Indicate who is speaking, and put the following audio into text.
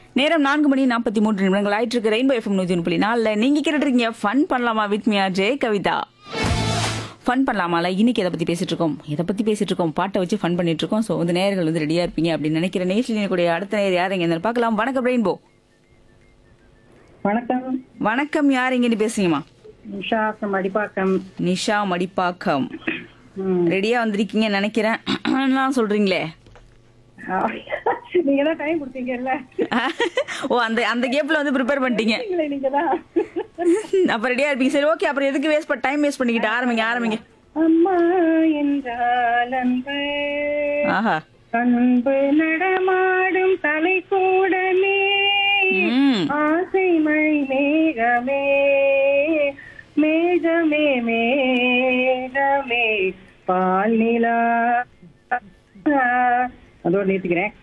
Speaker 1: நேரம் நான்கு மணி நாற்பத்தி மூன்று நிமிடங்கள் ஆயிட்டு இருக்கு ரெயின்போ எஃப்எம் நூத்தி ஒன்று புள்ளி நாலுல நீங்க கேட்டுருக்கீங்க ஃபன் பண்ணலாமா with Mia Jai Kavitha fun பண்ணலாமால இன்னைக்கு எதை பத்தி பேசிட்டு இருக்கோம் எதை பத்தி பேசிட்டு இருக்கோம் பாட்டை வச்சு ஃபன் பண்ணிட்டு இருக்கோம் ஸோ வந்து நேயர்கள் வந்து ரெடியா இருப்பீங்க அப்படின்னு நினைக்கிற நேசில் கூடிய அடுத்த நேர் யார் எங்க பார்க்கலாம் வணக்கம் ரெயின்போ
Speaker 2: வணக்கம்
Speaker 1: வணக்கம் யார் எங்கன்னு பேசுங்கம்மா
Speaker 2: உஷா from அடிப்பாக்கம்
Speaker 1: நிஷா மடிப்பாக்கம்
Speaker 2: ம்.
Speaker 1: ரெடியா வந்திருக்கீங்கன்னு நினைக்கிறேன் நான் சொல்றீங்களே
Speaker 2: ஆ, நீங்க தான் டைம் கொடுத்தீங்கல்ல
Speaker 1: ஓ அந்த அந்த கேப்ல வந்து ப்ரிப்பேர் பண்ணிட்டீங்க
Speaker 2: நீங்களே நீங்க தான்
Speaker 1: அப்ப ரெடியா இருப்பீங்க சரி ஓகே அப்புறம் எதுக்கு வேஸ்ட் பண்ண டைம் வேஸ்ட் பண்ணிக்கிட்டு ஆரம்பிங்க ஆரம்பிங்க
Speaker 2: அம்மா என்றால் அன்பு
Speaker 1: ஆஹா
Speaker 2: அன்பு நடமாடும் தலை கூடமே
Speaker 1: ம்
Speaker 2: ஆசை மழை மேகமே மேகமே மேகமே பால் நிலா அதோட நிறுத்திக்கிறேன்